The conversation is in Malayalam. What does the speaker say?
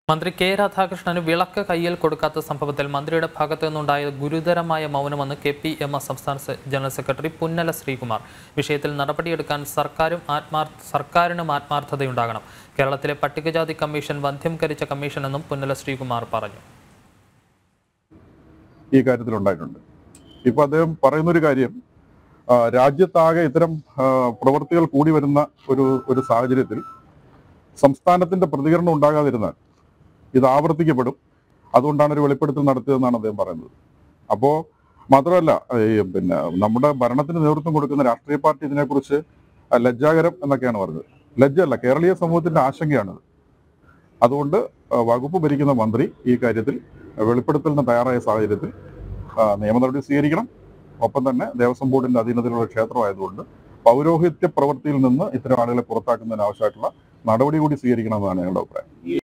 മന്ത്രി കെ രാധാകൃഷ്ണന് വിളക്ക് കയ്യിൽ കൊടുക്കാത്ത സംഭവത്തിൽ മന്ത്രിയുടെ ഭാഗത്തു നിന്നുണ്ടായ ഗുരുതരമായ മൗനമെന്ന് കെ പി എം എസ് സംസ്ഥാന സെ- ജനറൽ സെക്രട്ടറി പുന്നല ശ്രീകുമാർ വിഷയത്തിൽ നടപടിയെടുക്കാൻ സർക്കാരും ആത്മാർ സർക്കാരിനും ആത്മാർത്ഥതയുണ്ടാകണം കേരളത്തിലെ പട്ടികജാതി കമ്മീഷൻ വന്ധ്യംകരിച്ച കമ്മീഷനെന്നും പുന്നല ശ്രീകുമാർ പറഞ്ഞു ഈ കാര്യത്തിൽ ഉണ്ടായിട്ടുണ്ട് ഇപ്പൊ അദ്ദേഹം പറയുന്നൊരു കാര്യം ആ, രാജ്യത്താകെ ഇത്തരം ആ, പ്രവൃത്തികൾ കൂടി വരുന്ന ഒരു ഒരു സാഹചര്യത്തിൽ സംസ്ഥാനത്തിന്റെ പ്രതികരണം ഉണ്ടാകാതിരുന്നാൽ ഇത് ആവർത്തിക്കപ്പെടും അതുകൊണ്ടാണ് ഒരു വെളിപ്പെടുത്തൽ നടത്തിയതെന്നാണ് അദ്ദേഹം പറയുന്നത് അപ്പോ മാത്രമല്ല ഈ പിന്നെ നമ്മുടെ ഭരണത്തിന് നേതൃത്വം കൊടുക്കുന്ന രാഷ്ട്രീയ പാർട്ടി ഇതിനെക്കുറിച്ച് ലജ്ജാകരം എന്നൊക്കെയാണ് പറഞ്ഞത് ലജ്ജയല്ല കേരളീയ സമൂഹത്തിന്റെ ആശങ്കയാണിത് അതുകൊണ്ട് ആ, വകുപ്പ് ഭരിക്കുന്ന മന്ത്രി ഈ കാര്യത്തിൽ വെളിപ്പെടുത്തലിന് തയ്യാറായ സാഹചര്യത്തിൽ ആ, നിയമ നടപടി സ്വീകരിക്കണം ഒപ്പം തന്നെ ദേവസ്വം ബോർഡിന്റെ അധീനതയിലുള്ള ക്ഷേത്രമായതുകൊണ്ട് പൗരോഹിത്യ പ്രവൃത്തിയിൽ നിന്ന് ഇത്തരം ആളുകളെ പുറത്താക്കുന്നതിന് ആവശ്യമായിട്ടുള്ള നടപടി കൂടി സ്വീകരിക്കണമെന്നാണ് ഞങ്ങളുടെ അഭിപ്രായം